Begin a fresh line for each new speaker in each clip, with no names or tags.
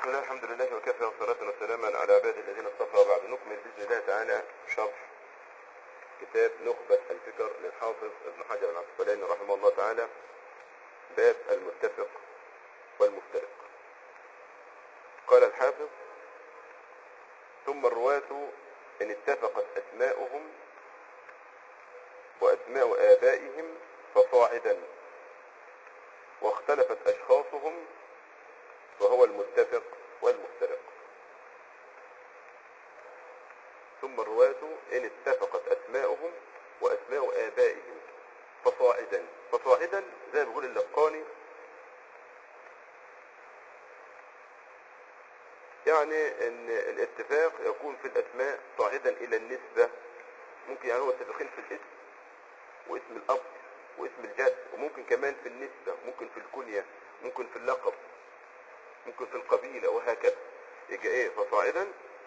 بسم الله الحمد لله وكفى وصلاة وسلاما على عباد الذين اصطفى وبعد نكمل بإذن الله تعالى شرح كتاب نخبة الفكر للحافظ ابن حجر العسقلاني رحمه الله تعالى باب المتفق والمفترق قال الحافظ ثم الرواة إن اتفقت أسماؤهم وأسماء آبائهم فصاعدا واختلفت أشخاصهم وهو المتفق والمفترق ثم الرواة إن اتفقت أسماؤهم وأسماء آبائهم فصاعدا فصاعدا زي ما بيقول اللقاني يعني ان الاتفاق يكون في الاسماء صاعدا الى النسبة ممكن يعني هو متفقين في الاسم واسم الاب واسم الجد وممكن كمان في النسبة ممكن في الكنية ممكن في اللقب ممكن في القبيلة وهكذا يجي ايه فصاعدا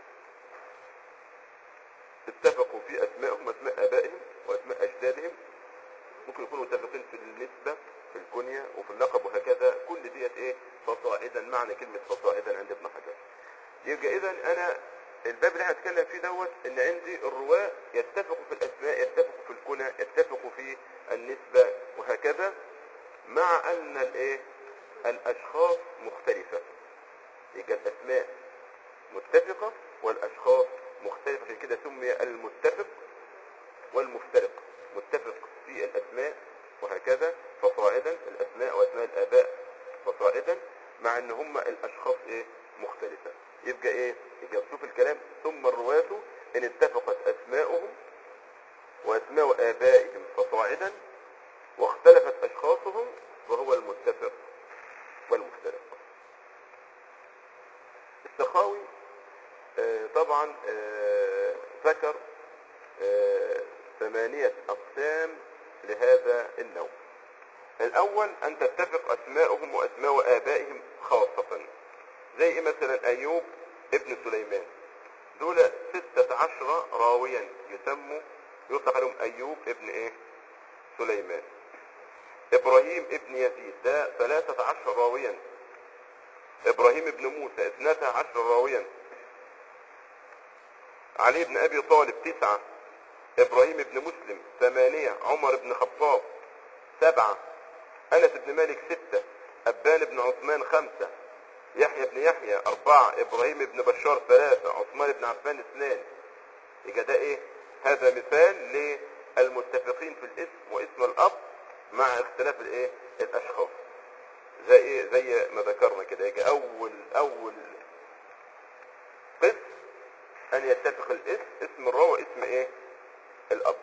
اتفقوا في اسمائهم اسماء ابائهم واسماء اجدادهم ممكن يكونوا متفقين في النسبة في الكنية وفي اللقب وهكذا كل ديت ايه فصاعدا معنى كلمة فصاعدا عند ابن حجر يبقى اذا انا الباب اللي هتكلم فيه دوت ان عندي الرواة يتفقوا في الاسماء يتفقوا في الكنى يتفقوا في النسبة وهكذا مع ان الايه الاشخاص مختلفة يبقى الاسماء متفقة والاشخاص مختلفة عشان كده سمي المتفق والمفترق متفق في الاسماء وهكذا فصاعدا الاسماء واسماء الاباء فصاعدا مع ان هم الاشخاص ايه مختلفة يبقى ايه يبقى شوف الكلام ثم الرواة ان اتفقت اسماؤهم واسماء ابائهم فصاعدا واختلفت اشخاصهم وهو المتفق والمفترق السخاوي آه طبعا آه ذكر آه ثمانية اقسام لهذا النوع الاول ان تتفق اسماؤهم واسماء ابائهم خاصة زي ايه مثلا ايوب ابن سليمان دول ستة عشر راويا يسموا يطلق عليهم ايوب ابن ايه سليمان ابراهيم ابن يزيد ده ثلاثة عشر راويا ابراهيم ابن موسى اثنتا عشر راويا علي بن ابي طالب تسعة ابراهيم ابن مسلم ثمانية عمر بن خطاب سبعة انس بن مالك ستة ابان بن عثمان خمسة يحيى بن يحيى أربعة إبراهيم بن بشار ثلاثة عثمان بن عفان اثنان يبقى ده إيه؟ هذا مثال للمتفقين في الاسم واسم الأب مع اختلاف الإيه؟ الأشخاص زي إيه؟ زي ما ذكرنا كده يجي أول أول قسم أن يتفق الاسم اسم الراوي اسم إيه؟ الأب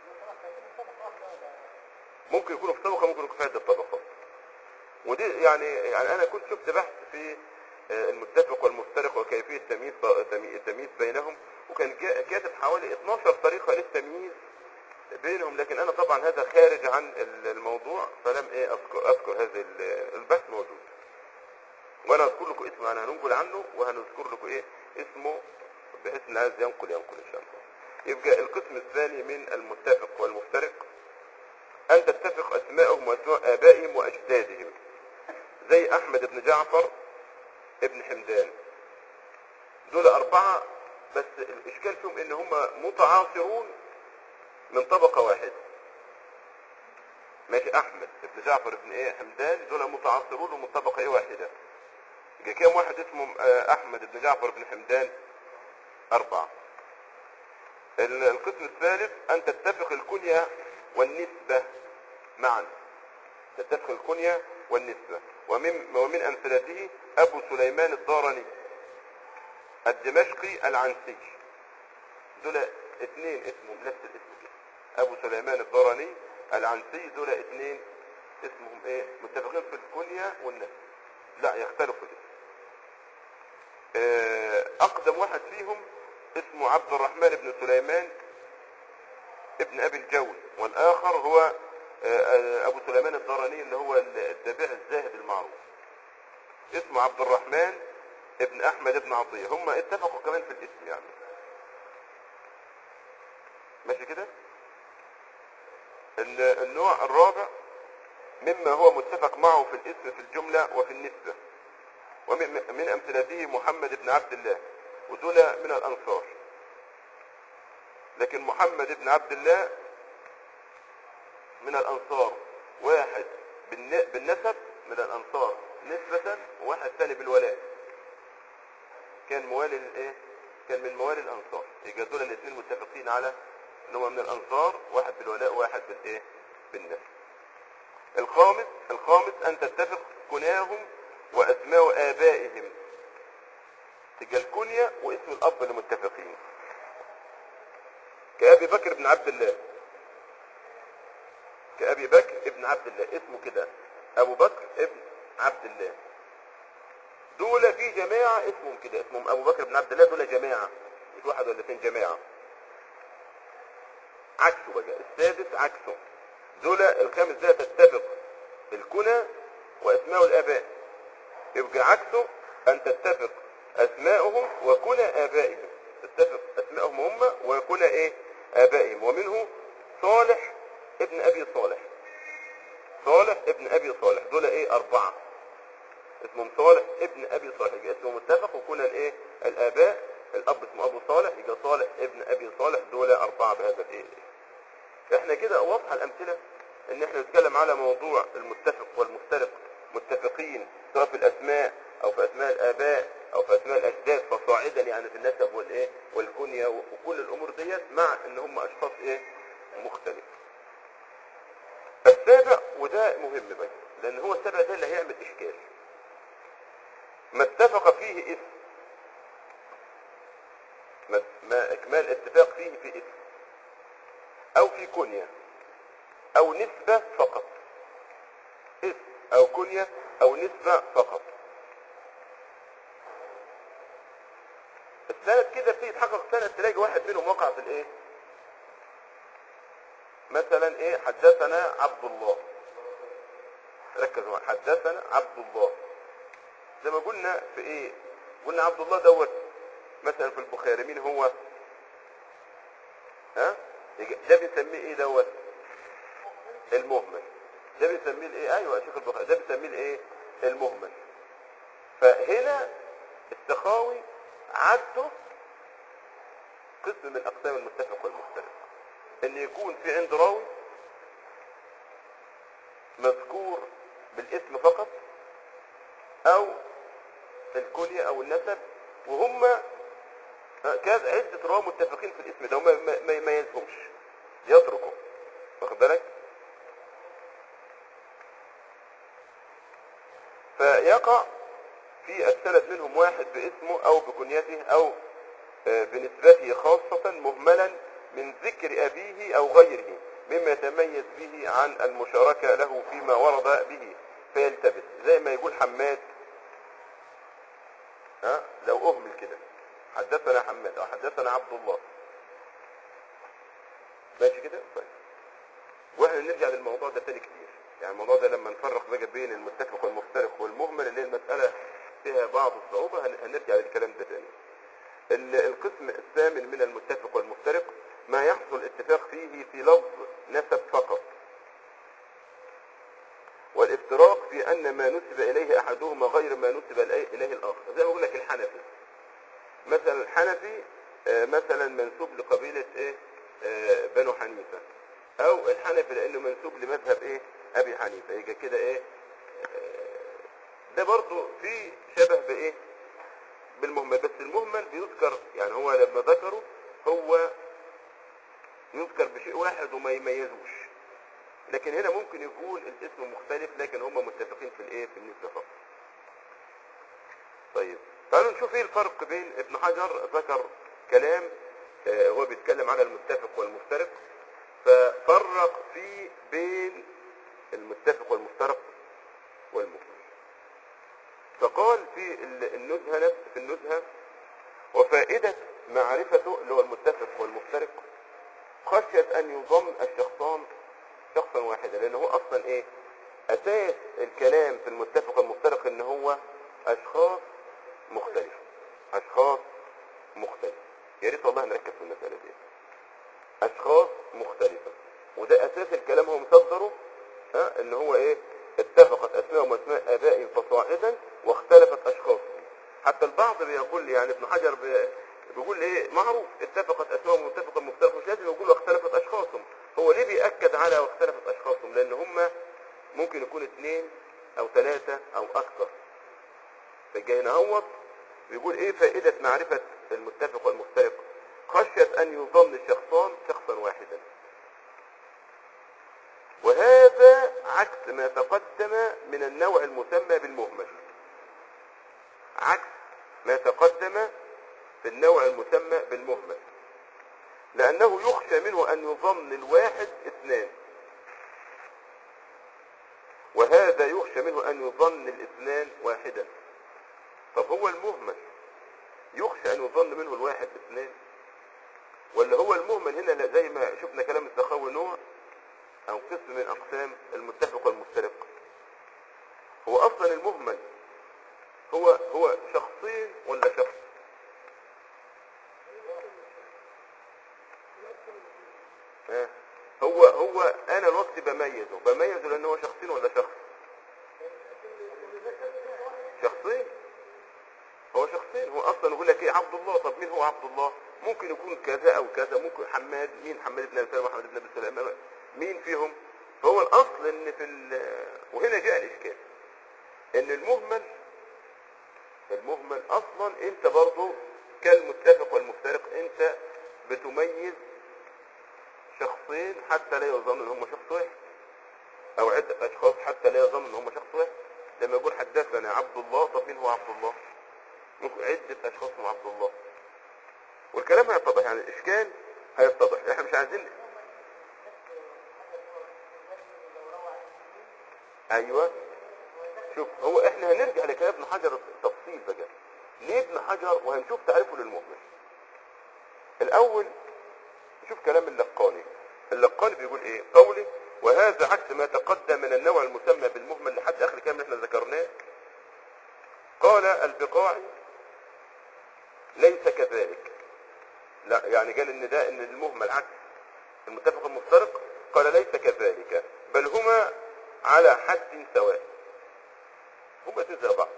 ممكن يكونوا في طبقة ممكن يكونوا في عدة طبقات ودي يعني يعني انا كنت شفت بحث في المتفق والمفترق وكيفية التمييز التمييز بينهم وكان كاتب حوالي 12 طريقة للتمييز بينهم لكن انا طبعا هذا خارج عن الموضوع فلم ايه اذكر اذكر هذا البحث موجود وانا اذكر لكم اسمه انا هننقل عنه وهنذكر لكم ايه اسمه بحيث ان عايز ينقل ينقل ان شاء الله يبقى القسم الثاني من المتفق والمفترق ان تتفق اسماءهم واسماء ابائهم واجدادهم زي احمد بن جعفر ابن حمدان دول اربعة بس الاشكال فيهم ان هم متعاصرون من طبقة واحدة ماشي احمد بن جعفر بن ايه حمدان دول متعاصرون من طبقة ايه واحدة يبقى كام واحد اسمه احمد بن جعفر بن حمدان اربعة القسم الثالث ان تتفق الكنية والنسبة معا تتفق الكنية والنسبة ومن, ومن أمثلته أبو سليمان الدارني الدمشقي العنسي دول اثنين اسمهم نفس الاسم كده أبو سليمان الدارني العنسي دول اثنين اسمهم ايه متفقين في الكنية والنسبة لا يختلفوا الاسم أقدم واحد فيهم اسمه عبد الرحمن بن سليمان ابن أبي الجول والآخر هو ابو سليمان الدراني اللي هو التابع الزاهد المعروف اسمه عبد الرحمن ابن احمد ابن عطية هم اتفقوا كمان في الاسم يعني ماشي كده النوع الرابع مما هو متفق معه في الاسم في الجملة وفي النسبة ومن من امثلته محمد بن عبد الله ودول من الانصار لكن محمد بن عبد الله من الانصار واحد بالن- بالنسب من الانصار نسبة وواحد ثاني بالولاء كان موالي الايه كان من موالي الانصار يبقى دول الاثنين متفقين على ان هو من الانصار واحد بالولاء وواحد بالايه بالنسب الخامس الخامس ان تتفق كناهم واسماء ابائهم تبقى الكنية واسم الاب اللي متفقين كأبي بكر بن عبد الله كأبي بكر ابن عبد الله اسمه كده أبو بكر ابن عبد الله دول في جماعة اسمهم كده اسمهم أبو بكر بن عبد الله دول جماعة مش واحد ولا اثنين جماعة عكسه بقى السادس عكسه دول الخامس ده تتفق الكنى وأسماء الآباء يبقى عكسه أن تتفق أسماؤهم وكنى آبائهم تتفق أسماءهم هم وكنى إيه آبائهم ومنه صالح ابن أبي صالح صالح ابن أبي صالح دول إيه أربعة اسمهم صالح ابن أبي صالح يبقى اسمه متفق وكنى الإيه الآباء الأب اسمه أبو صالح يبقى صالح ابن أبي صالح دول أربعة بهذا الإيه احنا كده واضحة الأمثلة ان احنا نتكلم على موضوع المتفق والمفترق متفقين سواء في الاسماء او في اسماء الاباء او في اسماء الاجداد فصاعدا يعني في النسب والايه والكنية وكل الامور ديت مع ان هم اشخاص ايه مختلفة السابع وده مهم بقى لان هو السابع ده اللي هيعمل اشكال ما اتفق فيه اسم ما, ما اكمال اتفاق فيه في اسم او في كنية او نسبة فقط اسم او كنية او نسبة فقط السند كده بتيجي تحقق سند تلاقي واحد منهم وقع في الايه مثلا ايه حدثنا عبد الله ركزوا معايا حدثنا عبد الله زي ما قلنا في ايه قلنا عبد الله دوت مثلا في البخاري مين هو ها ده بنسميه ايه دوت المهمل ده بنسميه الايه ايوه يا شيخ البخاري ده بنسميه الايه المهمل فهنا السخاوي عده قسم من اقسام المتفق والمختلف ان يكون في عند راوي مذكور بالاسم فقط او الكنية او النسب وهم كان عدة رواه متفقين في الاسم ده وما ما- ما يميزهمش يتركوا واخد بالك فيقع في السند منهم واحد باسمه او بكنيته او آه، بنسبته خاصة مهملا من ذكر ابيه او غيره مما يتميز به عن المشاركة له فيما ورد به فيلتبس زي ما يقول حماد ها لو اهمل كده حدثنا حماد او حدثنا عبد الله ماشي كده طيب واحنا نرجع للموضوع ده تاني كتير يعني الموضوع ده لما نفرق بقى بين المتفق والمفترق والمهمل اللي هي المسألة فيها بعض الصعوبة هن- هنرجع للكلام ده تاني ال- القسم الثامن من المتفق والمفترق ما يحصل اتفاق فيه في لفظ نسب فقط والافتراق في ان ما نسب اليه احدهما غير ما نسب إليه- اليه الاخر زي ما بقول لك الحنفي مثلا الحنفي آه، مثلا منسوب لقبيلة ايه آه، بنو حنيفة او الحنفي لانه منسوب لمذهب ايه ابي حنيفة يبقى كده ايه آه، ده برضو في شبه بايه بالمهمل بس المهمل بيذكر يعني هو لما ذكره هو يذكر بشيء واحد وما يميزوش لكن هنا ممكن يكون الاسم مختلف لكن هم متفقين في الايه في النسبة فقط طيب تعالوا نشوف ايه الفرق بين ابن حجر ذكر كلام آه، هو بيتكلم على المتفق والمفترق ففرق في بين المتفق والمفترق والمكمل فقال في ال- النزهة نفس في النزهة وفائدة معرفته اللي هو المتفق والمفترق خشية ان يضم الشخصان شخصا واحدا لان هو اصلا ايه اساس الكلام في المتفق والمفترق ان هو اشخاص مختلفة اشخاص مختلفة يا ريت والله نركز في المسألة دي اشخاص مختلفة وده اساس الكلام هو مصدره ها ان هو ايه اتفقت اسماء واسماء ابائهم فصاعدا واختلفت اشخاص البعض بيقول يعني ابن حجر بي- بيقول ايه معروف اتفقت اسمائهم واتفق المفترق مش لازم يقول واختلفت اشخاصهم هو ليه بيأكد على واختلفت اشخاصهم لان هم ممكن يكون اثنين او ثلاثة او اكثر فجاي نهوض بيقول ايه فائدة معرفة المتفق والمفترق خشية ان يظن الشخصان شخصا واحدا وهذا عكس ما تقدم من النوع المسمى بالمهمل عكس ما تقدم في النوع المسمى بالمهمل لأنه يخشى منه أن يظن الواحد اثنان وهذا يخشى منه أن يظن الاثنان واحدا طب هو المهمل يخشى أن يظن منه الواحد اثنان ولا هو المهمل هنا لا زي ما شفنا كلام السخاوي نوع أو قسم من أقسام المتفق والمفترق هو أصلا المهمل هو هو شخصين ولا شخص ها؟ هو هو انا الوقت بميزه بميزه لان هو شخصين ولا شخص شخصين هو شخصين هو اصلا يقول لك ايه عبد الله طب مين هو عبد الله ممكن يكون كذا او كذا ممكن حماد مين حماد بن ابي سلمة محمد بن ابي سلمة مين فيهم فهو الاصل ان في ال- وهنا جاء الاشكال ان المهمل المهمل اصلا انت برضو كالمتفق والمفترق انت بتميز شخصين حتى لا يظن ان هم شخص واحد او عدة اشخاص حتى لا يظن ان هم شخص واحد لما يقول حدثنا عبد الله طب مين هو عبد الله ممكن عدة اشخاص هم عبد الله والكلام هيتضح يعني الاشكال هيتضح احنا مش عايزين ايوه شوف هو احنا هنرجع لكلام ابن حجر التفصيل بقى ليه ابن حجر وهنشوف تعريفه للمهمل الاول شوف كلام اللقاني اللقاني بيقول ايه قولي وهذا عكس ما تقدم من النوع المسمى بالمهمل لحد اخر الكلام اللي احنا ذكرناه قال البقاعي ليس كذلك لا يعني قال ان ده ان المهمل عكس المتفق المفترق قال ليس كذلك بل هما على حد سواء هما زي بعض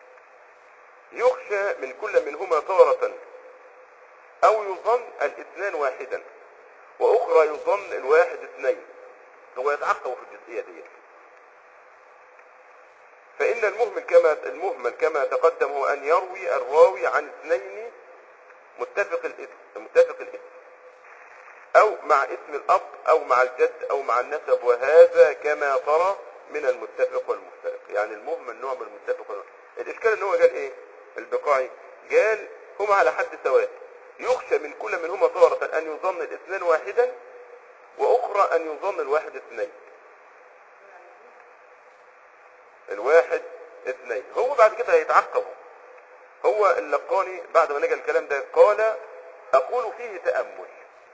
يخشى من كل منهما تارة او يظن الاثنان واحدا واخرى يظن الواحد اثنين هو يتعقب في الجزئية دي فان المهمل كما المهمل كما تقدم هو ان يروي الراوي عن اثنين متفق الاسم متفق الاسم او مع اسم الاب او مع الجد او مع النسب وهذا كما ترى من المتفق والمفترق يعني المهمل نوع من المتفق والمفترق الاشكال ان هو قال ايه البقاعي قال هما على حد سواء يخشى من كل منهما تارة ان يظن الاثنان واحدا واخرى ان يظن الواحد اثنين الواحد اثنين هو بعد كده هيتعقبوا هو اللقاني بعد ما نجى الكلام ده قال اقول فيه تأمل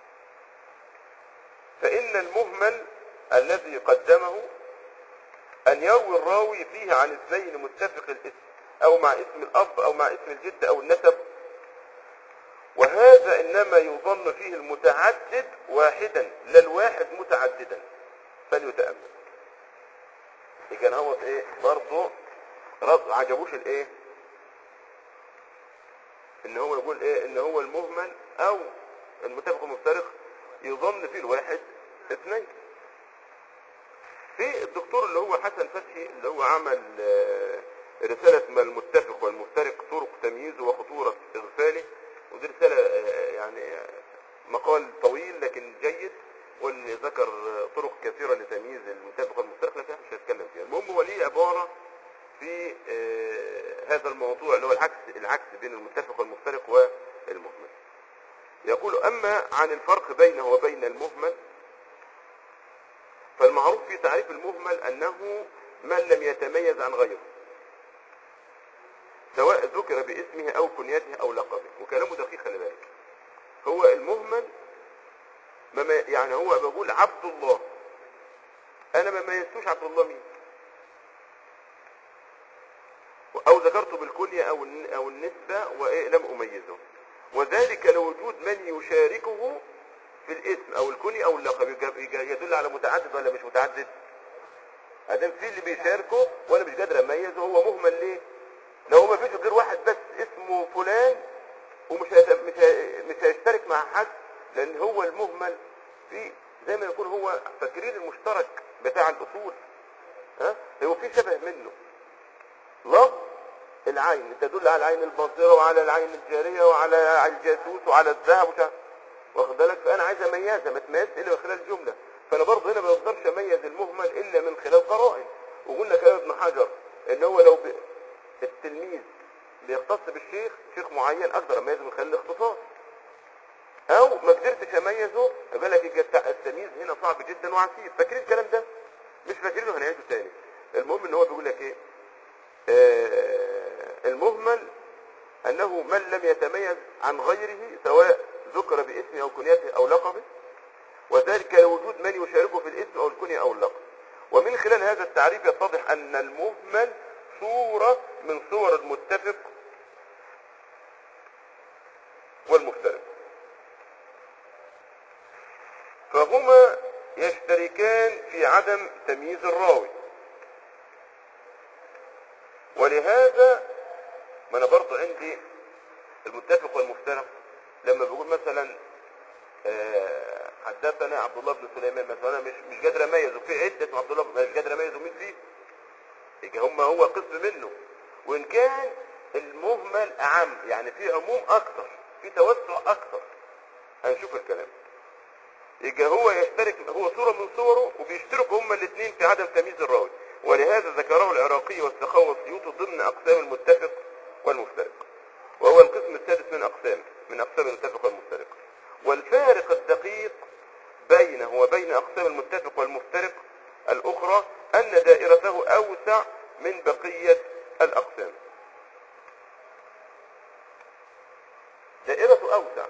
فان المهمل الذي قدمه ان يروي الراوي فيه عن اثنين متفق الاسم او مع اسم الاب او مع اسم الجد او النسب وهذا انما يظن فيه المتعدد واحدا لا الواحد متعددا فليتأمل كان هو ايه برضه رد عجبوش الايه ان هو يقول ايه ان هو المهمل او المتفق المفترق يظن فيه الواحد اثنين في الدكتور اللي هو حسن فتحي اللي هو عمل آه، رسالة اسمها المتفق والمفترق طرق تمييزه وخطورة اغفاله ودي رسالة آه، يعني آه، مقال طويل لكن جيد واللي ذكر آه، طرق كثيرة لتمييز المتفق والمفترق لكن إحنا مش هنتكلم فيها المهم هو ليه عبارة في آه، هذا الموضوع اللي هو العكس العكس بين المتفق والمفترق والمهمل يقول أما عن الفرق بينه وبين المهمل فالمعروف في تعريف المهمل أنه من لم يتميز عن غيره سواء ذكر باسمه أو كنيته أو لقبه وكلامه دقيق خلي بالك هو المهمل ما ما- يعني هو بقول عبد الله أنا ما ميزتوش عبد الله مين أو ذكرته بالكنية أو الن- أو النسبة وإيه لم أميزه وذلك لوجود من يشاركه في الاسم أو الكنية أو اللقب يج- يج- يدل على متعدد ولا مش متعدد ادام في اللي بيشاركه وانا مش قادر اميزه هو مهمل ليه لو ما فيش غير واحد بس اسمه فلان موحد لان هو المهمل في زي ما يكون هو فاكرين المشترك بتاع الاصول ها هو في شبه منه لفظ العين تدل على العين الباصره وعلى العين الجاريه وعلى الجاسوس وعلى الذهب وش... واخد بالك فانا عايز اميزها ما تميزش الا من خلال الجمله فانا برضه هنا ما بقدرش اميز المهمل الا من خلال قرائن وقلنا كلام ابن حجر ان هو لو ب... التلميذ بيختص بالشيخ شيخ معين اقدر اميزه من خلال الاختصاص او ما قدرتش اميزه يبقى لك الج- التمييز هنا صعب جدا وعسير فاكرين الكلام ده مش فاكرينه هنعيده تاني المهم ان هو بيقول لك ايه آه المهمل انه من لم يتميز عن غيره سواء ذكر باسمه او كنيته او لقبه وذلك لوجود من يشاركه في الاسم او الكنية او اللقب ومن خلال هذا التعريف يتضح ان المهمل صورة من صور المتفق والمفترق فهما يشتركان في عدم تمييز الراوي ولهذا ما انا برضو عندي المتفق والمفترق لما بقول مثلا آه، حدثنا عبد الله بن سليمان مثلا انا مش مش قادر اميز وفي عده عبد الله مش قادر اميز مين فيه يبقى هم هو قسم منه وان كان المهمل اعم يعني في عموم اكثر في توسع اكثر هنشوف الكلام يبقى هو يشترك هو صورة من صوره وبيشتركوا هما الاثنين في عدم تمييز الراوي ولهذا ذكره العراقي والسخاوي والسيوطي ضمن اقسام المتفق والمفترق وهو القسم السادس من اقسام من اقسام المتفق والمفترق والفارق الدقيق بينه وبين اقسام المتفق والمفترق الاخرى ان دائرته اوسع من بقية الاقسام دائرته اوسع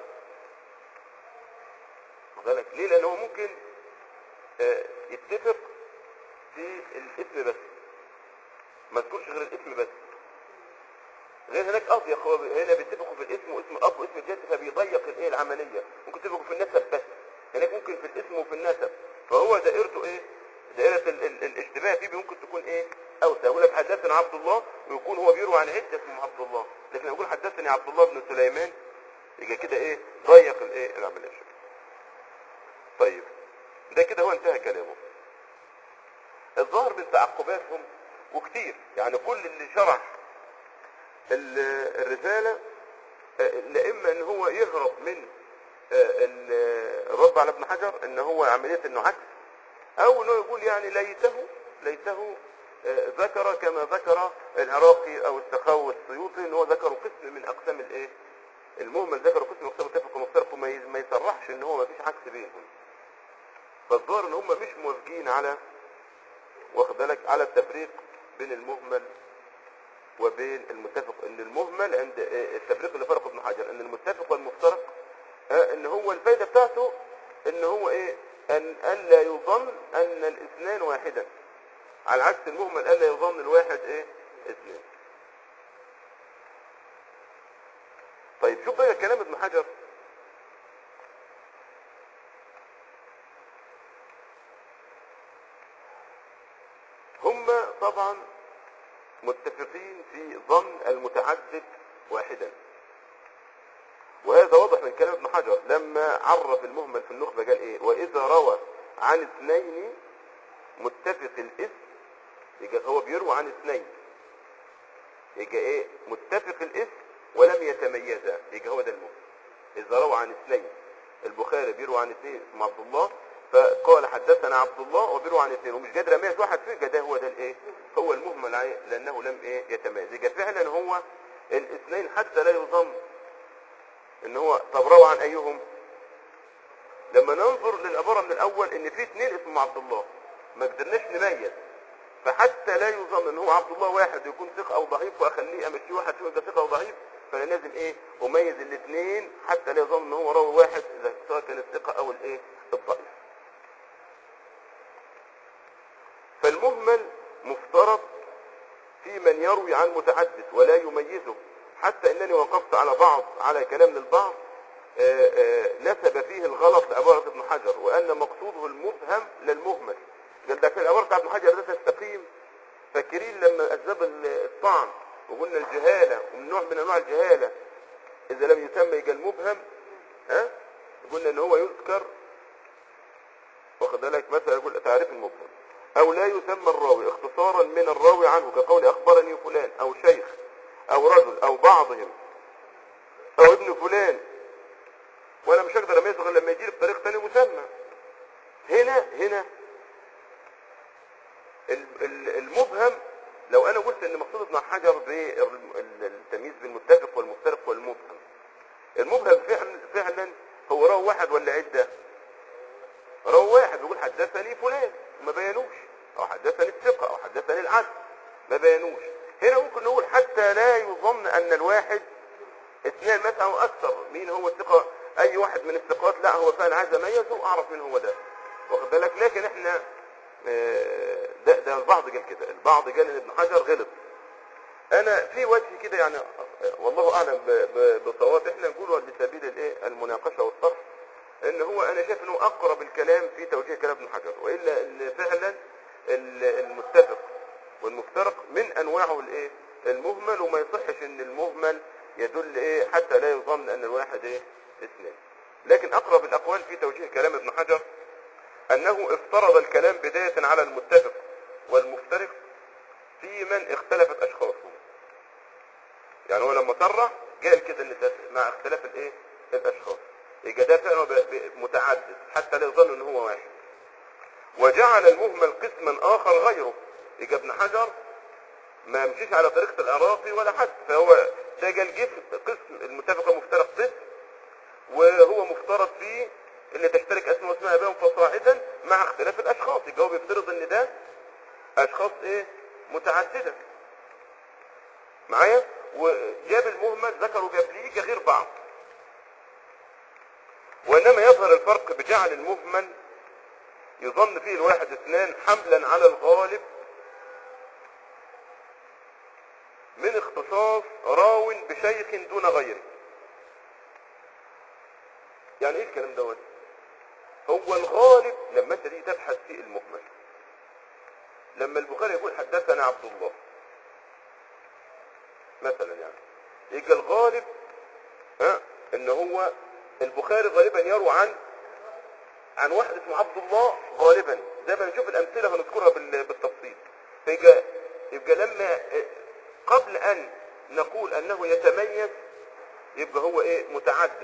واخد بالك ليه لان هو ممكن آه، يتفق في الاسم بس ما تذكرش غير الاسم بس غير هناك اضيق هو هنا بيتفقوا في الاسم واسم الاب واسم الجد فبيضيق الايه العمليه ممكن يتفقوا في النسب بس هناك ممكن في الاسم وفي النسب فهو دائرته ايه دائره ال ال الاشتباه فيه ممكن تكون ايه اوسع يقول لك حدثنا عبد الله ويكون هو بيروي عن عده اسمه عبد الله لكن يقول حدثني عبد الله بن سليمان يبقى كده ايه ضيق الايه العمليه شوية. طيب ده كده هو انتهى كلامه الظاهر من تعقباتهم وكتير يعني كل اللي شرح ال- الرسالة آه، لا اما ان هو يهرب من آه، ال- الرد على ابن حجر ان هو عملية انه عكس او انه يقول يعني ليته ليته آه، ذكر كما ذكر العراقي او السخاوي والسيوطي ان هو ذكروا قسم من اقسام الايه المهمل ذكروا قسم من اقسام التفق والمفترق وما ي- ما يصرحش ان هو ما فيش عكس بينهم فالظاهر ان هم مش موافقين على واخد بالك على التفريق بين المهمل وبين المتفق ان المهمل عند آه، التفريق اللي فرقه ابن حجر ان المتفق والمفترق آه، ان هو الفايده بتاعته ان هو ايه ان الا يظن ان الاثنان واحدا على عكس المهمل الا يظن الواحد ايه اثنين طيب شوف بقى كلام ابن حجر هم طبعا متفقين في ظن المتعدد واحدا وهذا واضح من كلام ابن حجر لما عرف المهمل في النخبة قال ايه واذا روى عن اثنين متفق الاسم يبقى هو بيروى عن اثنين يبقى ايه متفق الاسم ولم يتميزا يبقى هو ده المهم اذا روى عن اثنين البخاري بيروى عن اثنين اسمه عبد الله فقال حدثنا عبد الله وبيروى عن اثنين ومش قادر اميز واحد فيه يبقى ده هو ده الايه هو المهمل عليه لانه لم ايه يتميز يبقى فعلا هو الاثنين حتى لا يظن ان هو طب روى عن ايهم لما ننظر للعبارة من الاول ان في اثنين اسمهم عبد الله ما قدرناش نميز فحتى لا يظن ان هو عبد الله واحد يكون ثقة او ضعيف واخليه امشي واحد فيهم ده ثقة او ضعيف فانا لازم ايه اميز الاثنين حتى لا يظن ان هو راوي واحد اذا سواء كان الثقة او الايه الضعيف فالمهمل مفترض في من يروي عن متعدد ولا يميزه حتى انني وقفت على بعض على كلام للبعض آه، آه، نسب فيه الغلط لعبارة ابن حجر وان مقصوده المبهم للمهمل قال ده في العبارة بتاع ابن حجر ده تستقيم فاكرين لما اسباب الطعن وقلنا الجهالة ومن نوع من انواع الجهالة اذا لم يسمى يبقى المبهم ها قلنا ان هو يذكر واخد بالك مثلا يقول تعريف المبهم او لا يسمى الراوي اختصارا من الراوي عنه كقول اخبرني فلان او شيخ او رجل او بعضهم او ابن فلان وانا مش هقدر اميزه غير لما يجي لي بطريق تاني مسمى هنا هنا ال- ال- المبهم لو انا قلت ان مقصود ابن حجر بالتمييز بالمتفق والمفترق والمبهم المبهم فعلا فعلا هو راوي واحد ولا عده راوي واحد بيقول حدثني فلان ما بينوش او حدثني الثقه او حدثني العدل ما بينوش هنا ممكن نقول حتى لا يظن ان الواحد اثنين مثلا او اكثر مين هو الثقه اي واحد من الثقات لا هو فعلا عايز اميزه واعرف مين هو ده واخد بالك لكن احنا آه، ده ده البعض قال كده البعض قال ان ابن حجر غلط انا في وجه كده يعني آه، والله اعلم ب- ب- بصواب احنا نقوله لسبيل الايه المناقشه والطرح ان هو انا شايف انه اقرب الكلام في توجيه كلام ابن حجر والا ان فعلا ال- المتفق والمفترق من انواعه الايه المهمل وما يصحش ان المهمل يدل ايه حتى لا يظن ان الواحد ايه اثنين لكن اقرب الاقوال في توجيه كلام ابن حجر انه افترض الكلام بداية على المتفق والمفترق في من اختلفت اشخاصهم يعني هو لما صرح قال كده ان ده مع اختلاف الايه الاشخاص يبقى ده فعلا ب- ب- متعدد حتى لا يظن ان هو واحد وجعل المهمل قسما اخر غيره يبقى ابن حجر ما مشيش على طريقة العراقي ولا حد فهو ده قال جسم قسم المتفق والمفترق قسم وهو مفترض فيه اللي تشترك اسمه واسماء ابائهم فصاعدا مع اختلاف الاشخاص يبقى هو بيفترض ان ده اشخاص ايه متعدده معايا وجاب المهمل ذكر وجاب ليه كغير بعض وانما يظهر الفرق بجعل المهمل يظن فيه الواحد اثنان حملا على الغالب من اختصاص راو بشيخ دون غيره يعني ايه الكلام دوت هو الغالب لما انت تيجي تبحث في المهمل لما البخاري يقول حدثنا عبد الله مثلا يعني يبقى الغالب ها ان هو البخاري غالبا يروي عن عن واحد اسمه عبد الله غالبا زي ما نشوف الامثله هنذكرها بال- بالتفصيل فيبقى يبقى لما قبل ان نقول انه يتميز يبقى هو ايه متعدد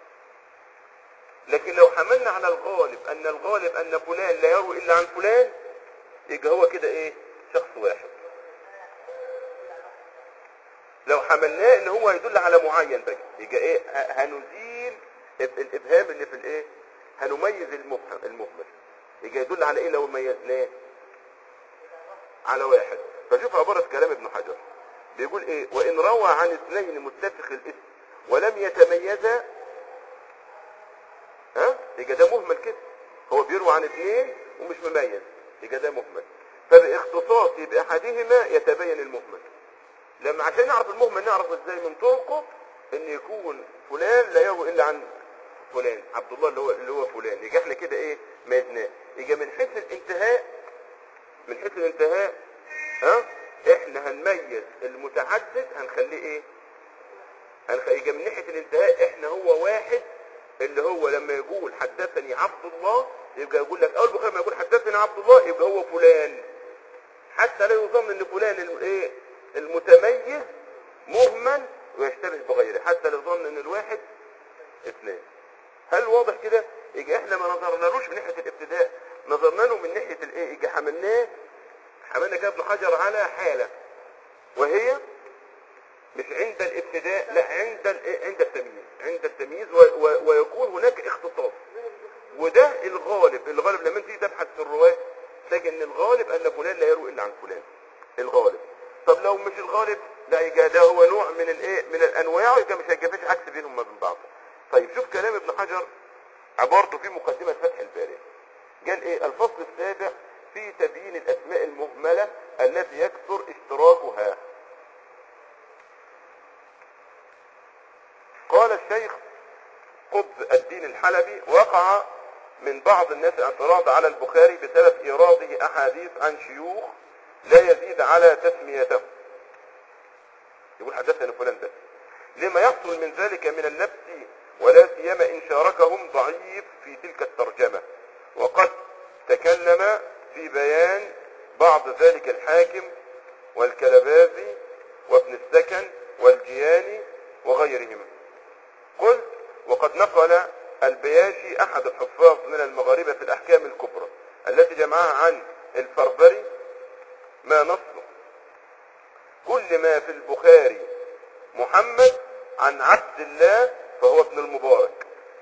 لكن لو حملنا على الغالب ان الغالب ان فلان لا يروي الا عن فلان يبقى هو كده ايه شخص واحد لو حملناه ان هو يدل على معين بقى يبقى ايه ه- هنزيل ال- الابهام اللي في الايه هنميز المبهم المهمل يبقى يدل على ايه لو ميزناه على واحد فشوف عبارة كلام ابن حجر بيقول ايه وان روى عن اثنين متفق الاسم ولم يتميزا ها يبقى ده مهمل كده هو بيروي عن اثنين ومش مميز يبقى ده مهمل فباختصاص باحدهما يتبين المهمل لما عشان نعرف المهمل نعرف ازاي من طرقه ان يكون فلان لا يروي الا عن فلان عبد الله اللي هو اللي هو فلان يبقى احنا كده ايه ميزناه يبقى من حيث الانتهاء من حيث الانتهاء ها احنا هنميز المتعدد هنخليه ايه هنخ- يبقى من ناحيه الانتهاء احنا هو واحد اللي هو لما يقول حدثني عبد الله يبقى يقول لك اول بخاري ما يقول حدثني عبد الله يبقى هو فلان حتى لا يظن ان فلان الم- ايه المتميز مهمل ويشتبه بغيره حتى لا يظن ان الواحد اثنين هل واضح كده يجي احنا ما نظرنالوش من ناحيه الابتداء نظرنا له من ناحيه الايه يجي حملناه حملنا كده ابن حجر على حاله وهي مش عند الابتداء لا عند ال- عند التمييز عند التمييز و و ويكون هناك اختصاص وده الغالب الغالب لما انت تيجي تبحث في الرواه تلاقي ان الغالب ان فلان لا يروي الا عن فلان الغالب طب لو مش الغالب لا يبقى ده هو نوع من الايه من الانواع يبقى مش هيبقى فيش عكس بينهم ما بين بعض طيب شوف كلام ابن حجر عبارته في مقدمه فتح الباري قال ايه الفصل السابع في تبيين الاسماء المهمله التي يكثر اشتراكها قال الشيخ قطب الدين الحلبي وقع من بعض الناس الاعتراض على البخاري بسبب إيراده أحاديث عن شيوخ لا يزيد على تسميته يقول حدثنا فلان بس لما يحصل من ذلك من اللبس ولا سيما إن شاركهم ضعيف في تلك الترجمة وقد تكلم في بيان بعض ذلك الحاكم والكلبازي وابن السكن والجياني وغيرهم قلت وقد نقل البياشي أحد الحفاظ من المغاربة في الأحكام الكبرى التي جمعها عن الفربري ما نصه كل ما في البخاري محمد عن عبد الله فهو ابن المبارك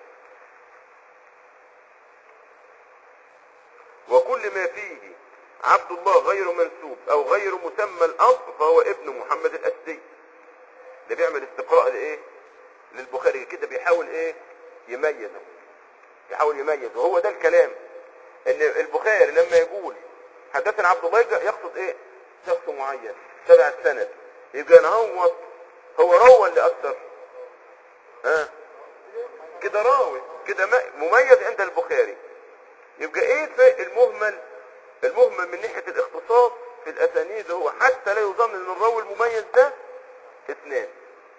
وكل ما فيه عبد الله غير منسوب او غير مسمى الاب فهو ابن محمد الاسدي ده بيعمل استقراء لايه للبخاري كده بيحاول ايه يميزه يحاول يميز وهو ده الكلام ان البخاري لما يقول حدثنا عبد الله يقصد ايه شخص معين تبع السند يبقى نهوط هو روى اللي اكثر ها كده راوي كده مميز عند البخاري يبقى ايه في المهمل المهمل من ناحية الاختصاص في الاسانيد هو حتى لا يظن ان الراوي المميز ده اثنان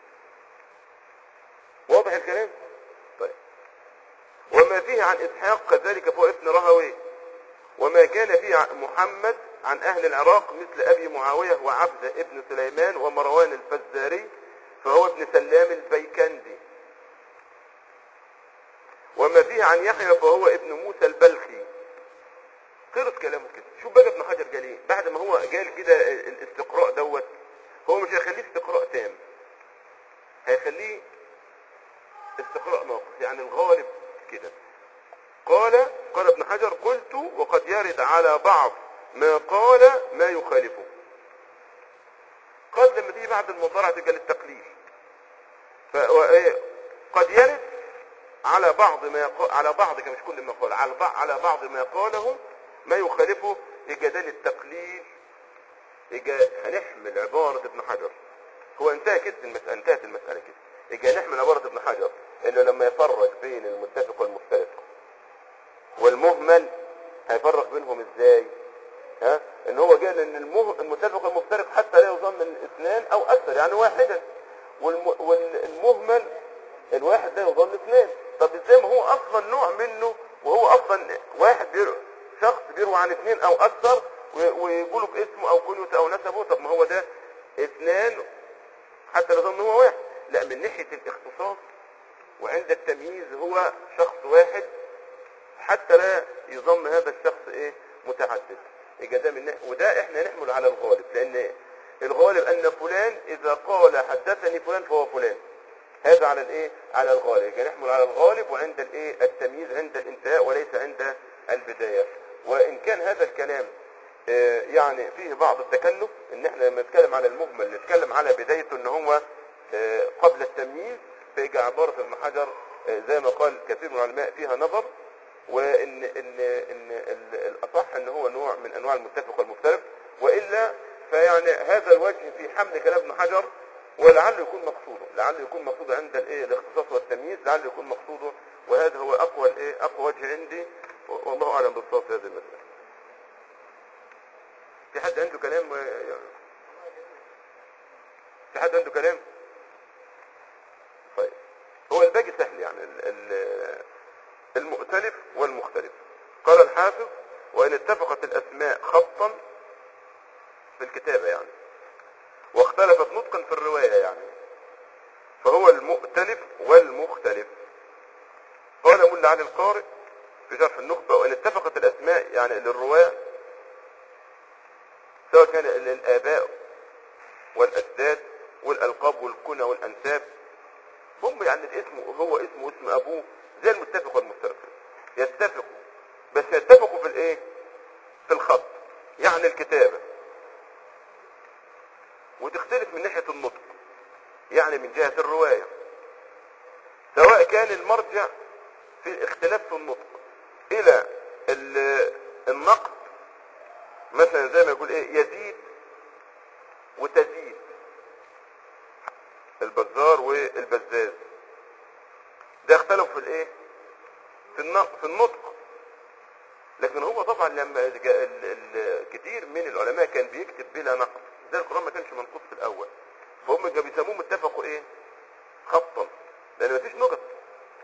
واضح الكلام طيب وما فيه عن اسحاق كذلك فهو ابن رهوي وما كان فيه عن محمد عن اهل العراق مثل ابي معاوية وعبد ابن سليمان ومروان الفزاري فهو ابن سلام البيكندي وما فيه عن يحيى فهو ابن موسى البلخي خلص كلامه كده شوف بقى ابن حجر قال ايه بعد ما هو قال كده الاستقراء دوت هو مش هيخليه استقراء تام هيخليه استقراء ناقص يعني الغالب كده قال قال ابن حجر قلت وقد يرد على بعض ما قال ما يخالفه قد لما تيجي بعد المضارعة تلقى للتقليل قد يرد على بعض ما يقال على بعض مش كل ما قال على بعض على بعض ما قاله ما يخالفه يبقى ده للتقليل يبقى هنحمل عبارة ابن حجر هو انتهى كده المسألة انتهت المسألة كده يبقى نحمل عبارة ابن حجر انه لما يفرق بين المتفق والمختلف والمهمل هيفرق بينهم ازاي ها ان هو قال ان المه... المتفق والمفترق حتى لا يظن من اثنان او اكثر يعني واحدا والم... والمهمل الواحد لا يظن اثنان طب ازاي ما هو اصلا نوع منه وهو اصلا واحد بيرو شخص بيروي عن اثنين او اكثر ويقولوا باسمه او كنيته او نسبه طب ما هو ده اثنان حتى لا يظن هو واحد لا من ناحية الاختصاص وعند التمييز هو شخص واحد حتى لا يظن هذا الشخص ايه متعدد يبقى ده من وده احنا نحمل على الغالب لان الغالب ان فلان اذا قال حدثني فلان فهو فلان هذا على الايه على الغالب يبقى نحمل على الغالب وعند الايه التمييز عند الانتهاء وليس عند البدايه وان كان هذا الكلام اه يعني فيه بعض التكلف ان احنا لما نتكلم على المهمل نتكلم على بدايته ان هو اه قبل التمييز فيجي عبارة ابن حجر اه زي ما قال كثير من العلماء فيها نظر وان ان ان الاصح ان هو نوع من انواع المتفق والمفترق والا فيعني هذا الوجه في حمل كلام ابن حجر ولعله يكون مقصوده لعله يكون مقصوده عند الايه الاختصاص والتمييز لعله يكون مقصوده وهذا هو اقوى الايه اقوى وجه عندي والله اعلم بالصواب في هذه المساله في حد عنده كلام في حد عنده كلام طيب هو الباقي سهل يعني المؤتلف والمختلف قال الحافظ وإن اتفقت الأسماء خطا في الكتابة يعني واختلفت نطقا في الرواية يعني فهو المؤتلف والمختلف قال ملا علي القارئ في شرح النخبة وإن اتفقت الأسماء يعني للرواة سواء كان للآباء والأجداد والألقاب والكنى والأنساب هم يعني الاسم هو اسمه اسم أبوه زي المتفق والمفترق يتفقوا بس يتفقوا في الايه في الخط يعني الكتابة وتختلف من ناحية النطق يعني من جهة الرواية سواء كان المرجع في اختلاف في النطق الى النقد مثلا زي ما يقول ايه يزيد وتزيد البزار والبزاز ده اختلفوا في الايه في النطق في النطق لكن هو طبعا لما ال ال كتير من العلماء كان بيكتب بلا نقد زي القرآن ما كانش منقوط في الاول فهم كانوا بيسموه متفقوا ايه خطا لان مفيش نقط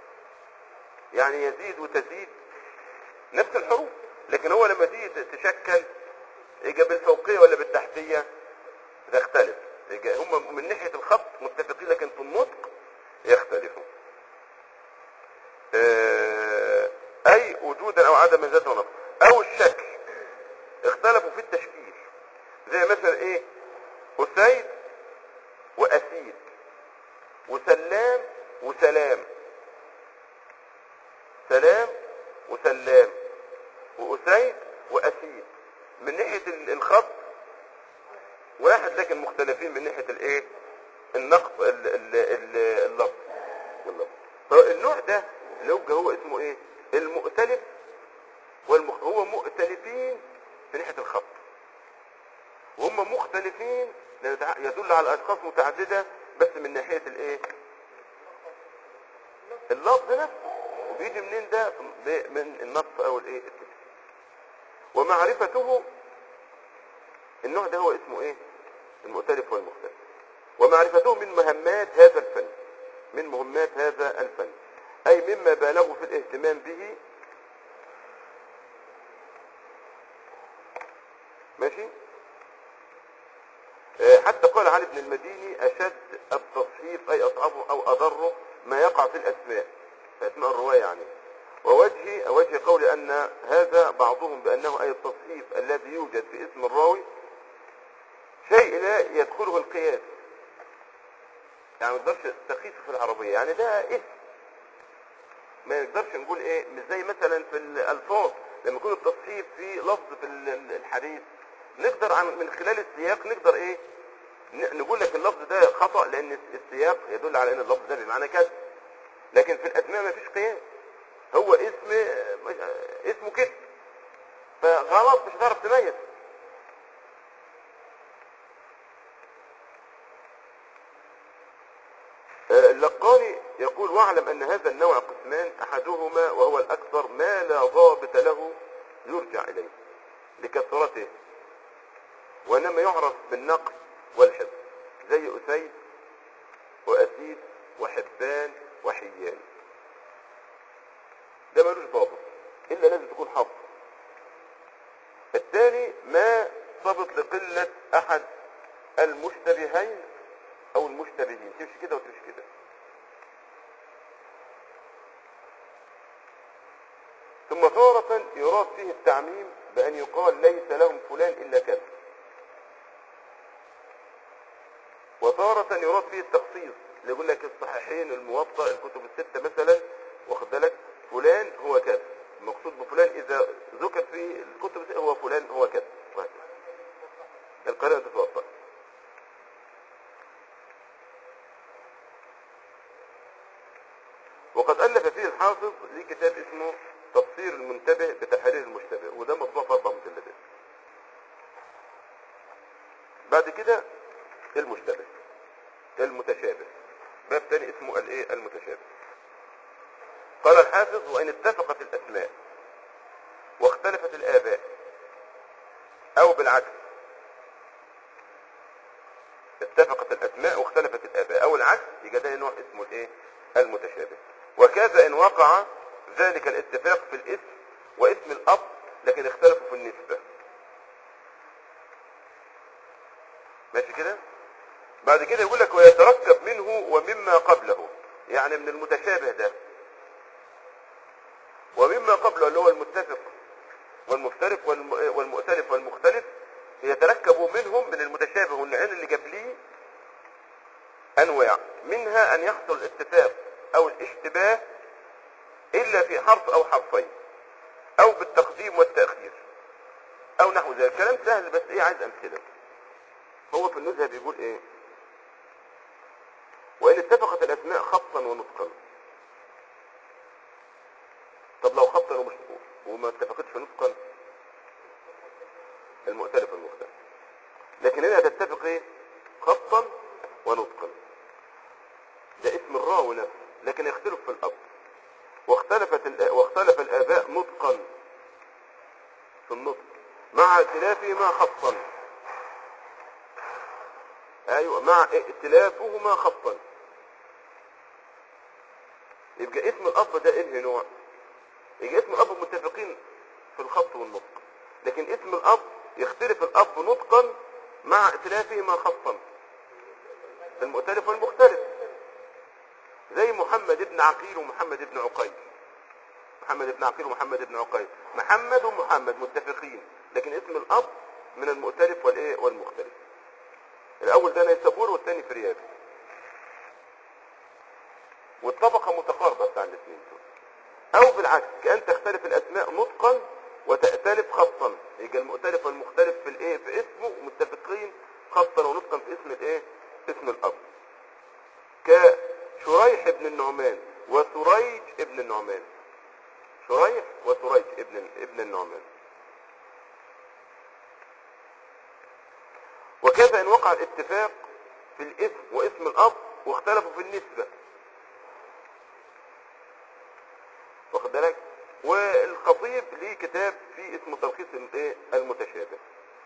يعني يزيد وتزيد نفس الحروف لكن هو لما تيجي تشكل يجي بالفوقية ولا بالتحتية ده اختلف يجي هم من ناحية الخط متفقين لكن في النطق يختلفوا آه، اي وجودا او عدم ذات ونقص او الشكل اختلفوا في التشكيل زي مثلا ايه اسيد واسيد وسلام وسلام سلام وسلام واسيد واسيد من ناحية ال- الخط واحد لكن مختلفين من ناحية الايه النقط ال- ال- ال- اللفظ اللفظ فالنوع ده اللي هو هو اسمه ايه المؤتلف والمخ... هو مؤتلفين في ناحية الخط وهم مختلفين لأن تع- يدل على أشخاص متعددة بس من ناحية الايه اللفظ نفسه وبيجي منين ده ب- من النص او الايه التفسير ومعرفته النوع ده هو اسمه ايه المؤتلف والمختلف ومعرفته من مهمات هذا الفن من مهمات هذا الفن اي مما بالغوا في الاهتمام به ماشي آه، حتى قال علي بن المديني اشد التصحيف اي اصعبه او اضره ما يقع في الاسماء في اسماء الرواية يعني ووجه وجه قول ان هذا بعضهم بانه اي التصحيف الذي يوجد في اسم الراوي شيء لا يدخله القياس يعني ما نقدرش تقيسه في العربية يعني ده اسم ما نقدرش نقول ايه مش زي مثلا في الالفاظ لما يكون التصحيف في لفظ في ال- ال- الحديث نقدر عن من خلال السياق نقدر ايه ن- نقول لك اللفظ ده خطأ لان السياق يدل على ان اللفظ ده بمعنى كذا لكن في الاسماء ما فيش قياس هو اسم اسمه كده فغلط مش هتعرف تميز آه، اللقاني يقول واعلم ان هذا النوع قسمان احدهما وهو الاكثر ما لا ضابط له يرجع اليه لكثرته وانما يعرف بالنقل والحفظ زي اسيد واسيد وحبان وحيان ده ملوش ضابط الا لازم تكون حافظ الثاني ما ضبط لقلة احد المشتبهين او المشتبهين تمشي كده وتمشي كده ثم تارة يراد فيه التعميم بأن يقال ليس لهم فلان إلا كذا وتارة يراد فيه التخصيص اللي يقول لك الصحيحين الموطأ الكتب الستة مثلا واخد بالك فلان هو كذا المقصود بفلان إذا ذكر في الكتب الستة هو فلان هو كذا وهكذا القراءة تتوطأ وقد ألف فيه الحافظ ليه كتاب اسمه تفسير المنتبه بتحرير المشتبه وده مطبوع في أربع مجلدات بعد كده المشتبه المتشابه باب تاني اسمه الايه المتشابه قال الحافظ وإن اتفقت الأسماء واختلفت الآباء أو بالعكس اتفقت الأسماء واختلفت الآباء أو العكس يبقى ده نوع اسمه الايه المتشابه وكذا إن وقع ذلك الاتفاق في الاسم واسم الأب لكن اختلفوا في النسبة ماشي كده بعد كده يقول لك ويتركب منه ومما قبله يعني من المتشابه ده ومما قبله اللي هو المتفق والمفترق والم- والمؤتلف والمختلف يتركب منهم من المتشابه والنوعين اللي قبليه انواع منها ان يحصل الاتفاق او الاشتباه الا في حرف او حرفين او بالتقديم والتاخير او نحو ذلك كلام سهل بس ايه عايز امثله هو في النزهه بيقول ايه وان اتفقت الاسماء خطا ونطقا طب لو خطا ومش وما اتفقتش نطقا المؤتلف والمختلف لكن هنا هتتفق ايه خطا ونطقا ده اسم الراوي نفسه لكن يختلف في الاب واختلفت الآ- واختلف الاباء نطقا في النطق مع اختلافهما خطا ايوه مع ائتلافهما خطا يبقى اسم الاب ده انهي نوع يجي اسم الاب متفقين في الخط والنطق لكن اسم الاب يختلف الاب نطقا مع ائتلافهما خطا المؤتلف والمختلف زي محمد بن عقيل ومحمد بن عقيل محمد بن عقيل ومحمد بن عقيل محمد ومحمد متفقين لكن اسم الاب من المؤتلف والايه والمختلف الاول ده نيسابور والثاني فريابي والطبقه متقاربه بتاع الاثنين دول او بالعكس كان تختلف الاسماء نطقا وتختلف خطا يبقى المؤتلف والمختلف في الايه في اسمه متفقين خطا ونطقا في اسم الايه اسم الاب كشريح ابن النعمان وسريج ابن النعمان شريح وسريج ابن ابن النعمان وكذا ان وقع الاتفاق في الاسم واسم الاب واختلفوا في النسبة واخد بالك والخطيب ليه كتاب فيه اسمه تلخيص الايه المتشابه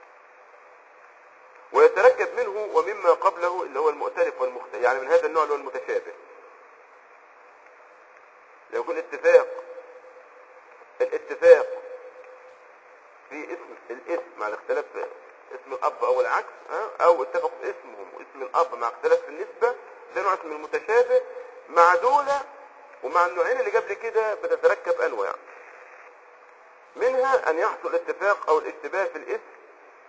ويتركب منه ومما قبله اللي هو المؤتلف والمختلف يعني من هذا النوع اللي هو المتشابه لو يكون اتفاق الاتفاق في اسم الاسم مع الاختلاف في اسم الاب او العكس ها؟ او اتفق في اسمهم واسم الاب مع اختلاف في النسبة ده نوع اسم المتشابه مع دولة ومع النوعين اللي قبل كده بتتركب انواع منها ان يحصل اتفاق او الاشتباه في الاسم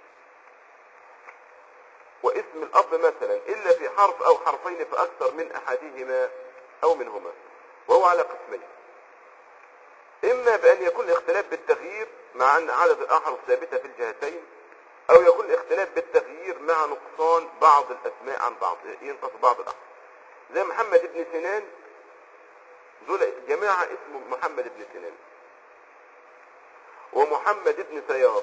واسم الاب مثلا الا في حرف او حرفين فاكثر من احدهما او منهما وهو على قسمين اما بان يكون الاختلاف بالتغيير مع ان عدد الاحرف ثابته في الجهتين او يكون الاختلاف بالتغيير مع نقصان بعض الاسماء عن بعض ينقص بعض الاحرف زي محمد بن سنان دول جماعة اسمه محمد بن سنان ومحمد بن سيار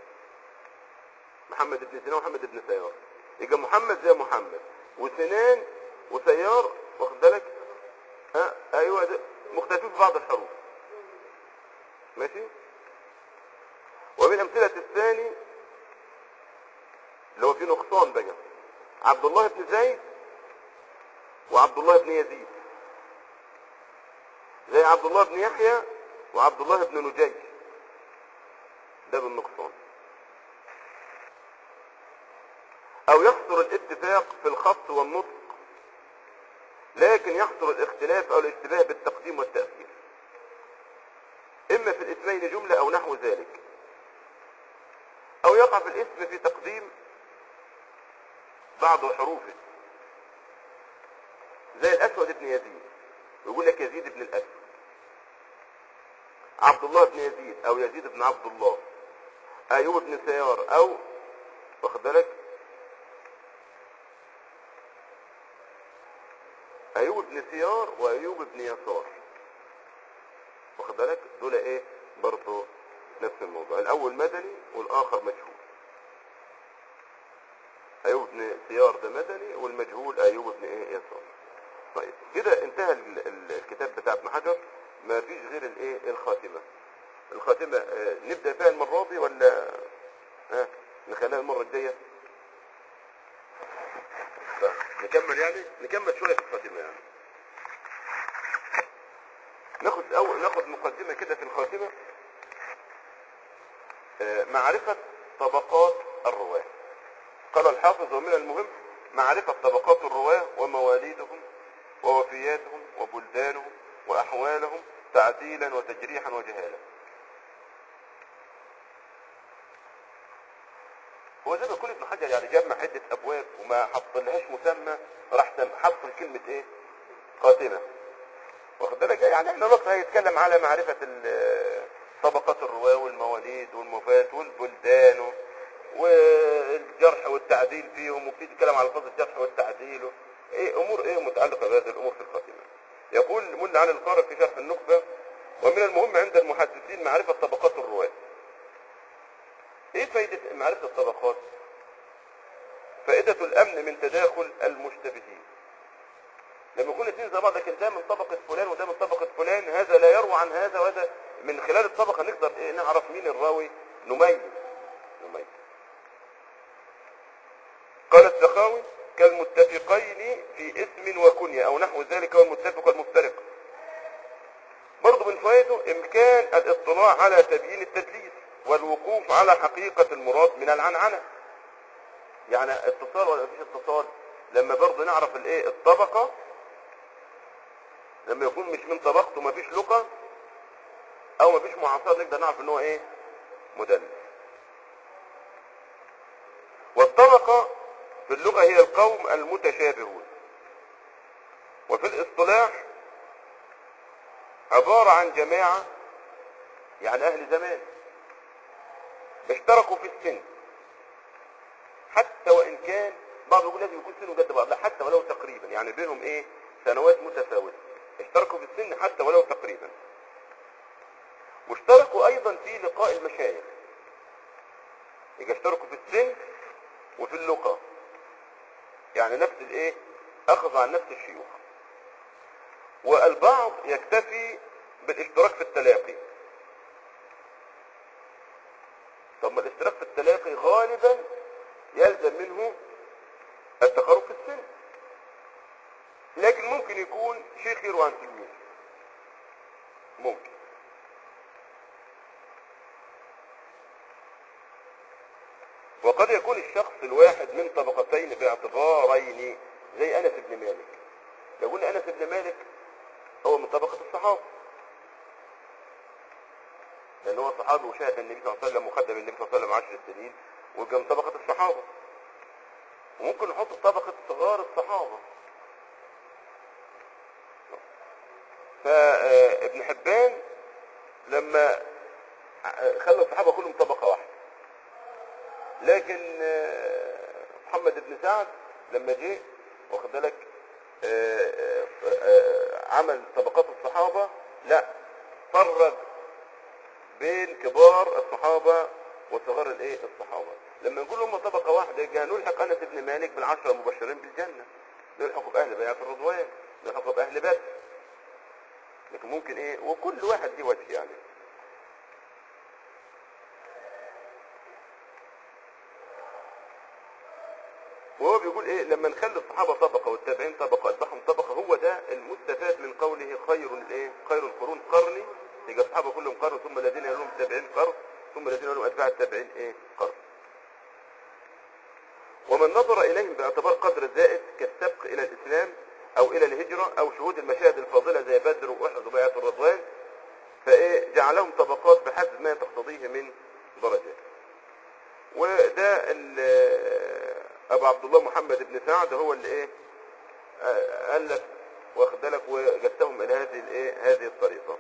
محمد بن سنان ومحمد بن سيار يبقى محمد زي محمد وسنان وسيار واخد بالك ها ايوه ده مختلفين في بعض الحروف ماشي ومن امثلة الثاني اللي هو فيه نقصان بقى عبد الله بن زيد وعبد الله بن يزيد زي عبد الله بن يحيى وعبد الله بن نجيش ده بالنقصان او يحصل الاتفاق في الخط والنطق لكن يحصل الاختلاف او الاشتباه بالتقديم والتأخير اما في الاسمين جملة او نحو ذلك او يقع في الاسم في تقديم بعض حروفه زي الاسود بن يزيد يقول لك يزيد بن الاسود عبد الله بن يزيد او يزيد بن عبد الله ايوب بن سيار او واخد بالك ايوب بن سيار وايوب بن يسار واخد بالك دول ايه برضه نفس الموضوع الاول مدني والاخر مجهول ايوب بن سيار ده مدني والمجهول ايوب بن ايه يسار طيب كده انتهى ال- ال- الكتاب بتاع ابن حجر ما فيش غير الايه الخاتمه الخاتمه آه، نبدا فيها المره دي ولا ها نخليها المره الجايه طيب، نكمل يعني نكمل شويه في الخاتمه يعني ناخد أول ناخد مقدمه كده في الخاتمه آه، معرفه طبقات الرواه قال الحافظ ومن المهم معرفة طبقات الرواة ومواليدهم ووفياتهم وبلدانهم وأحوالهم تعديلا وتجريحا وجهالا هو زي ما يكون ابن حجر يعني جمع عدة أبواب وما حط لهاش مسمى راح تم- حط كلمة إيه؟ خاتمة واخد بالك يعني احنا الوقت هيتكلم على معرفة ال- طبقات الرواة والمواليد والمفات والبلدان والجرح والتعديل فيهم وفي كلام على لفظ الجرح والتعديل ايه امور ايه متعلقة بهذه الامور في الخاتمة يقول من عن القارئ في شرح النخبة ومن المهم عند المحدثين معرفة طبقات الرواة ايه فايدة معرفة الطبقات فائدة الامن من تداخل المشتبهين لما يكون الاثنين زي بعض لكن ده من طبقة فلان وده من طبقة فلان هذا لا يروى عن هذا وهذا من خلال الطبقة نقدر ايه نعرف مين الراوي نميز نميز قال السخاوي كالمتفقين في اسم وكنية او نحو ذلك والمتفق والمفترق برضه من خصائصه إمكان الاطلاع على تبيين التدليس والوقوف على حقيقة المراد من العنعنة يعني اتصال ولا مفيش اتصال لما برضه نعرف الايه الطبقة لما يكون مش من طبقته مفيش لقى او مفيش معاصرة نقدر نعرف ان هو ايه مدلس والطبقة في اللغة هي القوم المتشابهون وفي الاصطلاح عبارة عن جماعة يعني أهل زمان اشتركوا في السن حتى وإن كان بعض يقول لازم يكون سنه قد بعض لا حتى ولو تقريبا يعني بينهم إيه سنوات متفاوتة اشتركوا في السن حتى ولو تقريبا واشتركوا أيضا في لقاء المشايخ يبقى اشتركوا في السن وفي اللقاء يعني نفس الايه اخذ عن نفس الشيوخ والبعض يكتفي بالاشتراك في التلاقي طب ما الاشتراك في التلاقي غالبا يلزم منه التقارب في السن لكن ممكن يكون شيخ يروى عن تلميذ ممكن وقد يكون الشخص الواحد من طبقتين باعتبارين زي انس بن مالك لو قلنا انس بن مالك هو من طبقة الصحابة لان هو صحابي وشاهد النبي صلى الله عليه وسلم وخدم النبي صلى الله عليه وسلم عشر سنين ويبقى من طبقة الصحابة وممكن نحط طبقة صغار الصحابة فابن حبان لما خلى الصحابة كلهم طبقة واحدة لكن آه، محمد بن سعد لما جه واخد بالك آه، آه، آه، عمل طبقات الصحابة لا فرق بين كبار الصحابة وصغار الايه الصحابة لما نقول هم طبقة واحدة يبقى هنلحق انس بن مالك بالعشرة المبشرين بالجنة نلحق باهل بيعة الرضوان نلحق باهل بدر لكن ممكن ايه وكل واحد ليه وجه يعني وهو بيقول ايه لما نخلي الصحابه طبقه والتابعين طبقه اتبعهم طبقه هو ده المستفاد من قوله خير الايه خير القرون قرني يبقى الصحابه كلهم قرن ثم الذين يلونهم التابعين قرن ثم الذين يلونهم اتباع التابعين ايه قرن ومن نظر اليهم باعتبار قدر زائد كالسبق الى الاسلام او الى الهجره او شهود المشاهد الفاضله زي بدر واحد وبيعه الرضوان فايه جعلهم طبقات بحسب ما تقتضيه من درجات وده ال- ابو عبد الله محمد بن سعد هو اللي ايه آه، الف واخد بالك وجسهم الى هذه الايه هذه الطريقه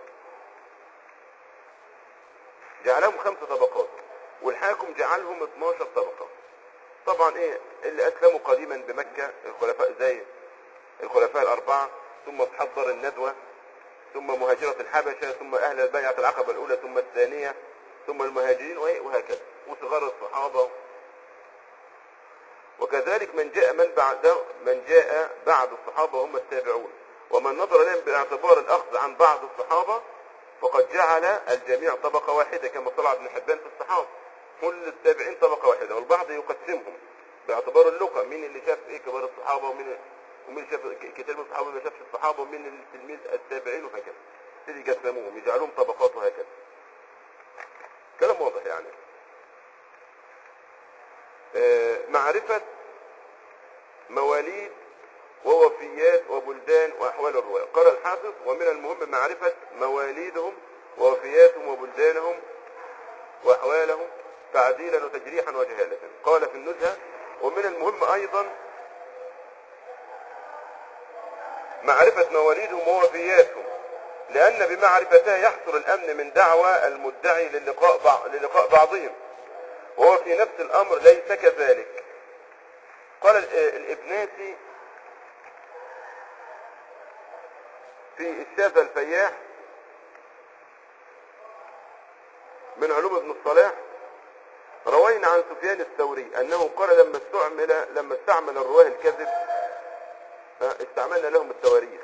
جعلهم خمس طبقات والحاكم جعلهم 12 طبقه طبعا ايه اللي اسلموا قديما بمكه الخلفاء زي الخلفاء الاربعه ثم اصحاب دار الندوه ثم مهاجرة الحبشة ثم أهل البيعة العقبة الأولى ثم الثانية ثم المهاجرين وإيه؟ وهكذا وصغار الصحابة وكذلك من جاء من بعد من جاء بعد الصحابة هم التابعون ومن نظر لهم باعتبار الأخذ عن بعض الصحابة فقد جعل الجميع طبقة واحدة كما طلع ابن حبان في الصحابة كل التابعين طبقة واحدة والبعض يقسمهم باعتبار اللغة مين اللي شاف ايه كبار الصحابة ومين ومين اللي شاف ك- كتير من الصحابة ما شافش الصحابة ومين التلميذ التابعين وهكذا يبتدي يقسموهم يجعلوهم طبقات وهكذا كلام واضح يعني آه، معرفة مواليد ووفيات وبلدان وأحوال الرواة قال الحافظ ومن المهم معرفة مواليدهم ووفياتهم وبلدانهم وأحوالهم تعديلا وتجريحا وجهالة قال في النزهة ومن المهم أيضا معرفة مواليدهم ووفياتهم لأن بمعرفتها يحصل الأمن من دعوى المدعي للقاء بعض للقاء بعضهم وهو في نفس الأمر ليس كذلك قال ال- الإبناتي في الشاذ الفياح من علوم ابن الصلاح روينا عن سفيان الثوري أنه قال لما استعمل لما استعمل الرواه الكذب ها، استعملنا لهم التواريخ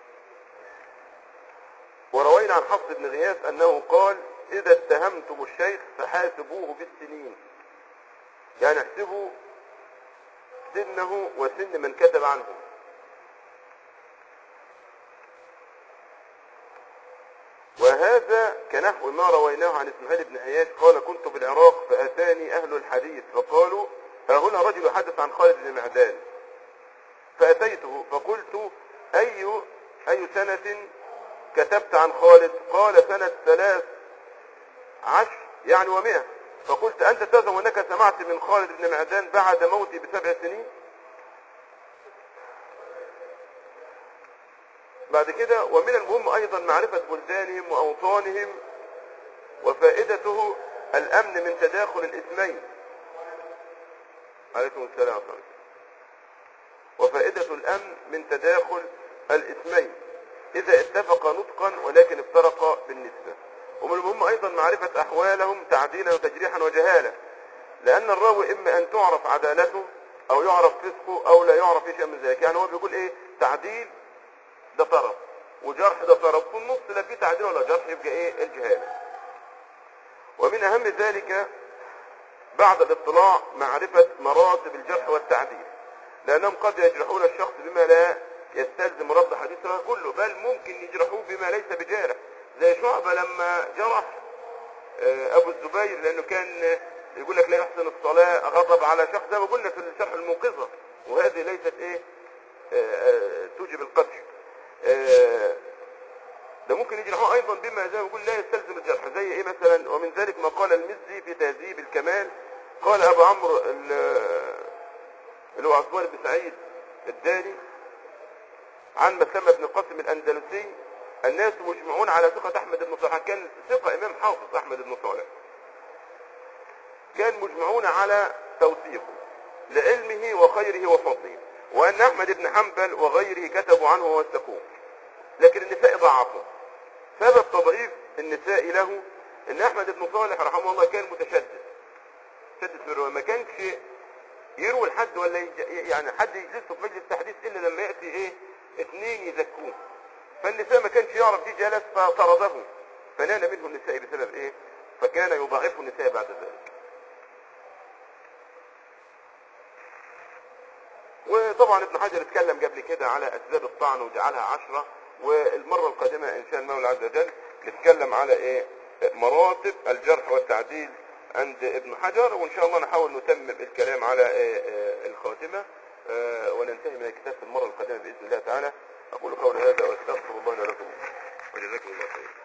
وروينا عن حفص بن غياث أنه قال إذا اتهمتم الشيخ فحاسبوه بالسنين يعني احسبوا سنه وسن من كتب عنه وهذا كنحو ما رويناه عن اسماعيل بن عياش قال كنت بالعراق فأتاني أهل الحديث فقالوا ها هنا رجل يحدث عن خالد بن معدان فأتيته فقلت أي أي سنة كتبت عن خالد قال سنة ثلاث عشر يعني ومئة فقلت أنت تزعم أنك سمعت من خالد بن معدان بعد موتي بسبع سنين بعد كده ومن المهم أيضا معرفة بلدانهم وأوطانهم وفائدته الأمن من تداخل الإثمين عليكم السلام ورحمة الله. وفائدة الأمن من تداخل الإثمين إذا اتفق نطقا ولكن افترقا بالنسبة ومن المهم أيضا معرفة أحوالهم تعديلا وتجريحا وجهالة لأن الراوي إما أن تعرف عدالته أو يعرف فسقه أو لا يعرف شيء من ذلك يعني هو بيقول إيه تعديل ده طرف وجرح ده طرف في النص لا في تعديل ولا جرح يبقى إيه الجهالة ومن أهم ذلك بعد الاطلاع معرفة مراتب الجرح والتعديل لأنهم قد يجرحون الشخص بما لا يستلزم رد حديثه كله بل ممكن يجرحوه بما ليس بجارح زي شعبة لما جرح آه، أبو الزبير لأنه كان يقول لك لا يحسن الصلاة غضب على شخص زي ما قلنا في الشرح الموقظة وهذه ليست إيه آه، آه، توجب القدح آه، ده ممكن يجرحوه ايضا بما زي ما بيقول لا يستلزم الجرح زي ايه مثلا ومن ذلك ما قال المزي في تهذيب الكمال قال ابو عمرو ال- اللي هو عثمان بن سعيد الداني عن مسلمة بن القاسم الاندلسي الناس مجمعون على ثقة احمد بن صالح كان ثقة امام حافظ احمد بن صالح كان مجمعون على توثيقه لعلمه وخيره وفضله وان احمد بن حنبل وغيره كتبوا عنه ووثقوه لكن النساء ضعفوا سبب تضعيف النساء له ان احمد بن صالح رحمه الله كان متشدد شدد في الرواية ما كانش يروي لحد ولا يج... يعني حد يجلسه في مجلس تحديث الا لما ياتي ايه اثنين يزكوه فالنساء ما كانش يعرف دي جلس فطرده فنال منه النساء بسبب ايه فكان يضاعفه النساء بعد ذلك وطبعا ابن حجر اتكلم قبل كده على اسباب الطعن وجعلها عشرة والمرة القادمة ان شاء المولى عز وجل نتكلم على ايه مراتب الجرح والتعديل عند ابن حجر وان شاء الله نحاول نتمم الكلام على إيه إيه الخاتمة آه، وننتهي من الكتاب في المرة القادمة بإذن الله تعالى أقول قولي هذا وأستغفر الله لي ولكم وجزاكم الله خيرا